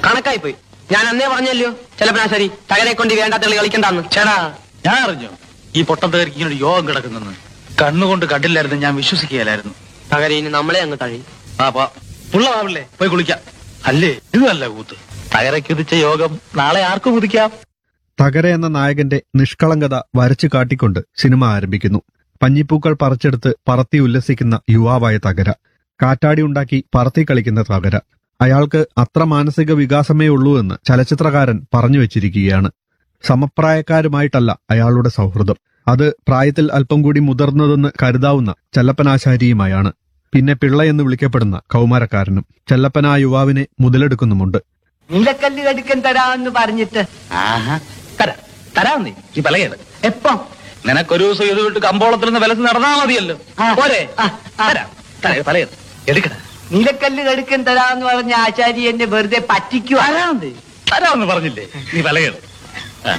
കണക്കായി പോയി ഞാൻ അന്നേ പറഞ്ഞല്ലോ ചിലപ്പനാശാരി തകരെ കൊണ്ട് ഈ വേണ്ടാത്ത കളി കളിക്കണ്ടെന്ന് ചേടാ ഞാൻ അറിഞ്ഞു ഈ പൊട്ടത്തേർക്ക് ഇങ്ങനെ ഒരു യോഗം കിടക്കുന്നെന്ന് കണ്ണുകൊണ്ട് കണ്ടില്ലായിരുന്നു ഞാൻ വിശ്വസിക്കുകയില്ലായിരുന്നു തകരെ ഇനി നമ്മളെ അങ്ങ് തഴി ആ പാ പുള്ളമാവില്ലേ പോയി കുളിക്കാം അല്ലേ ഇത് നല്ല കൂത്ത് തകരയ്ക്ക് ഉദിച്ച യോഗം നാളെ ആർക്കും ഉദിക്കാം തകര എന്ന നായകന്റെ നിഷ്കളങ്കത വരച്ചു കാട്ടിക്കൊണ്ട് സിനിമ ആരംഭിക്കുന്നു പഞ്ഞിപ്പൂക്കൾ പറിച്ചെടുത്ത് പറത്തി ഉല്ലസിക്കുന്ന യുവാവായ തകര കാറ്റാടി ഉണ്ടാക്കി പറത്തി കളിക്കുന്ന തകര അയാൾക്ക് അത്ര മാനസിക വികാസമേ ഉള്ളൂ എന്ന് ചലച്ചിത്രകാരൻ പറഞ്ഞു വെച്ചിരിക്കുകയാണ് സമപ്രായക്കാരുമായിട്ടല്ല അയാളുടെ സൗഹൃദം അത് പ്രായത്തിൽ അല്പം കൂടി മുതിർന്നതെന്ന് കരുതാവുന്ന ചെല്ലപ്പനാശാരിയുമായാണ് പിന്നെ പിള്ള എന്ന് വിളിക്കപ്പെടുന്ന കൗമാരക്കാരനും ചെല്ലപ്പന ആ യുവാവിനെ മുതലെടുക്കുന്നുമുണ്ട് നീലക്കല്ല് കടുക്കൻ തരാമെന്ന് പറഞ്ഞിട്ട് ആഹാ തരാ തരാം നീ ഈ പലകേട് എപ്പം നിനക്കൊരു ദിവസം ഇത് വിട്ട് കമ്പോളത്തിൽ നിന്ന് വിലസ് നടന്നാ മതിയല്ലോ ആ. പോരെ ആ, ആ. തരാം തരാം പലകേട് എടുക്കട നീലക്കല്ല് കടുക്കൻ തരാമെന്ന് പറഞ്ഞ ആശാരി എന്നെ വെറുതെ പറ്റിക്കുക തരാം നീ തരാമെന്ന് പറഞ്ഞില്ലേ നീ പലകേട് ആ.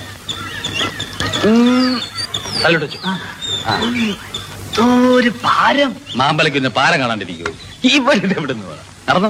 തല്ലിട്ട് വെച്ചു. ആ. ഒരു ഭാരം മാമ്പലയ്ക്ക് പിന്നെ പാരം കാണാണ്ടിരിക്കൂ ഇവിടെ എവിടെ നിന്ന് നടന്നു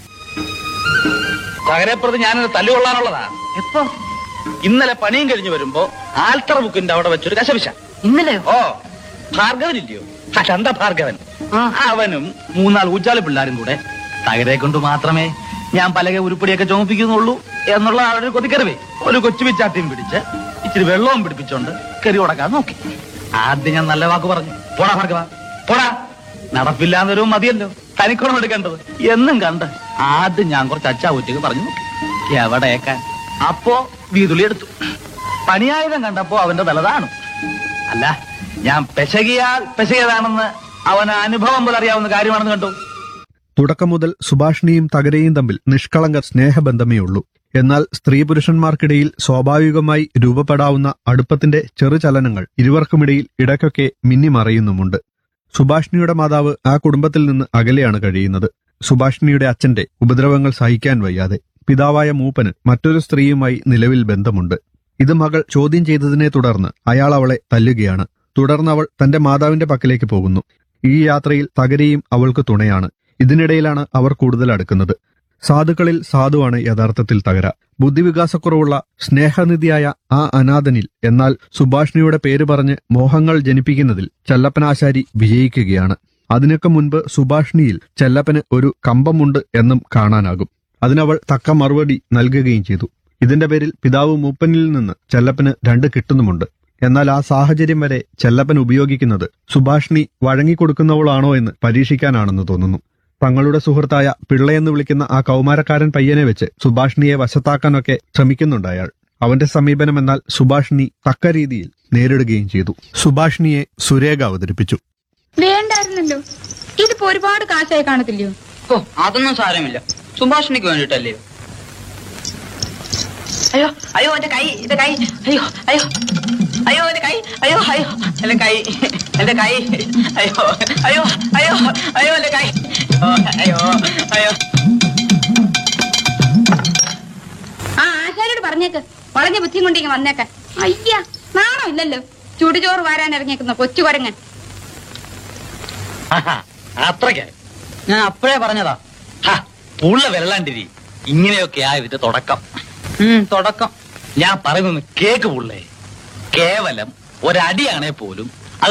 തകരപ്പുറത്ത് ഞാനൊരു തല്ലുകൊള്ളാനുള്ളതാ എപ്പോ ഇന്നലെ പണിയും കഴിഞ്ഞ് വരുമ്പോ ആൽത്തറ ബുക്കിന്റെ അവിടെ വെച്ചൊരു കശപിശ ഇന്നലെയോ ഓ ഭാർഗവനില്ലയോ ആ ചന്ത ഭാർഗവൻ ആ. അവനും മൂന്നാൾ ഊച്ചാളി പിള്ളാരും കൂടെ തകരെ കൊണ്ട് മാത്രമേ ഞാൻ പലക ഉരുപ്പടിയൊക്കെ ചുമപ്പിക്കുന്നുള്ളൂ എന്നുള്ള ആ ഒരു കൊതിക്കറിവേ ഒരു കൊച്ചു പിച്ചാട്ടിയും പിടിച്ച് ഇച്ചിരി വെള്ളവും പിടിപ്പിച്ചോണ്ട് കെറി ഉടക്കാൻ നോക്കി ആദ്യം ഞാൻ നല്ല വാക്ക് പറഞ്ഞു പോടാ ഭാർഗവ പോടാ നടപ്പില്ലാന്നൊരു മതിയല്ലോ തനിക്കോണം എടുക്കേണ്ടത് എന്നും കണ്ട് ആദ്യം ഞാൻ കുറച്ച് അച്ചാ ഊറ്റുക പറഞ്ഞു നോക്കി എവിടെയേക്കാൻ അപ്പോ വീതുളി എടുത്തു പണിയായുധം കണ്ടപ്പോ അവന്റെ തലതാണ് അല്ല ഞാൻ പെശകിയാൽ പെശകിയതാണെന്ന് അവന് അനുഭവം പോലെ അറിയാവുന്ന കാര്യമാണെന്ന് കണ്ടു തുടക്കം മുതൽ സുഭാഷിണിയും തകരയും തമ്മിൽ നിഷ്കളങ്ക സ്നേഹബന്ധമേ ഉള്ളൂ എന്നാൽ സ്ത്രീ പുരുഷന്മാർക്കിടയിൽ സ്വാഭാവികമായി രൂപപ്പെടാവുന്ന അടുപ്പത്തിന്റെ ചെറുചലനങ്ങൾ ഇരുവർക്കുമിടയിൽ ഇടയ്ക്കൊക്കെ മിന്നിമറയുന്നുമുണ്ട് സുഭാഷിണിയുടെ മാതാവ് ആ കുടുംബത്തിൽ നിന്ന് അകലെയാണ് കഴിയുന്നത് സുഭാഷിണിയുടെ അച്ഛന്റെ ഉപദ്രവങ്ങൾ സഹിക്കാൻ വയ്യാതെ പിതാവായ മൂപ്പന് മറ്റൊരു സ്ത്രീയുമായി നിലവിൽ ബന്ധമുണ്ട് ഇത് മകൾ ചോദ്യം ചെയ്തതിനെ തുടർന്ന് അയാൾ അവളെ തല്ലുകയാണ് തുടർന്ന് അവൾ തന്റെ മാതാവിന്റെ പക്കലേക്ക് പോകുന്നു ഈ യാത്രയിൽ തകരയും അവൾക്ക് തുണയാണ് ഇതിനിടയിലാണ് അവർ കൂടുതൽ അടുക്കുന്നത് സാധുക്കളിൽ സാധുവാണ് യഥാർത്ഥത്തിൽ തകര ബുദ്ധിവികാസക്കുറവുള്ള സ്നേഹനിധിയായ ആ അനാഥനിൽ എന്നാൽ സുഭാഷിണിയുടെ പേര് പറഞ്ഞ് മോഹങ്ങൾ ജനിപ്പിക്കുന്നതിൽ ചെല്ലപ്പനാശാരി വിജയിക്കുകയാണ് അതിനൊക്കെ മുൻപ് സുഭാഷിണിയിൽ ചെല്ലപ്പന് ഒരു കമ്പമുണ്ട് എന്നും കാണാനാകും അതിനവൾ തക്ക മറുപടി നൽകുകയും ചെയ്തു ഇതിന്റെ പേരിൽ പിതാവ് മൂപ്പനിൽ നിന്ന് ചെല്ലപ്പന് രണ്ട് കിട്ടുന്നുമുണ്ട് എന്നാൽ ആ സാഹചര്യം വരെ ചെല്ലപ്പൻ ഉപയോഗിക്കുന്നത് സുഭാഷിണി വഴങ്ങിക്കൊടുക്കുന്നവളാണോ എന്ന് പരീക്ഷിക്കാനാണെന്ന് തോന്നുന്നു തങ്ങളുടെ സുഹൃത്തായ പിള്ളയെന്ന് വിളിക്കുന്ന ആ കൗമാരക്കാരൻ പയ്യനെ വെച്ച് സുഭാഷിണിയെ വശത്താക്കാനൊക്കെ ശ്രമിക്കുന്നുണ്ട് അയാൾ അവന്റെ സമീപനം എന്നാൽ സുഭാഷിണി തക്ക രീതിയിൽ നേരിടുകയും ചെയ്തു സുഭാഷിണിയെ സുരേഖ അവതരിപ്പിച്ചു വേണ്ടായിരുന്നല്ലോ ഇതിപ്പോ ഒരുപാട് കാശായി കാണത്തില്ലയോ ഓ അതൊന്നും സാരമില്ല സുഭാഷിണിക്ക് വേണ്ടിട്ടല്ലയോ അയ്യോ അയ്യോ എന്റെ കൈ എന്റെ കൈ അയ്യോ അയ്യോ അയ്യോ എന്റെ കൈ അയ്യോ അയ്യോ എന്റെ കൈ എന്റെ കൈ അയ്യോ അയ്യോ അയ്യോ അയ്യോ എന്റെ കൈ ഓ, അയ്യോ അയ്യോ ആ ആശാരോട് പറഞ്ഞേക്ക് വളഞ്ഞ ബുദ്ധിയും കൊണ്ടിങ്ങ് വന്നേക്കാൻ അയ്യ നാണോ ഇല്ലല്ലോ ചുടുചോറ് വാരാൻ ഇറങ്ങിയേക്കുന്ന കൊച്ചു കുരങ്ങൻ അത്രയ്ക്കായി ഞാൻ അപ്പോഴേ പറഞ്ഞതാ ഹ, പുള്ള വെള്ളാണ്ടിരി ഇങ്ങനെയൊക്കെ ആ ഇതിന്റെ തുടക്കം ഉം തുടക്കം ഞാൻ പറയുന്നത് കേക്ക് പുള്ളേ കേവലം ഒരടിയാണേ പോലും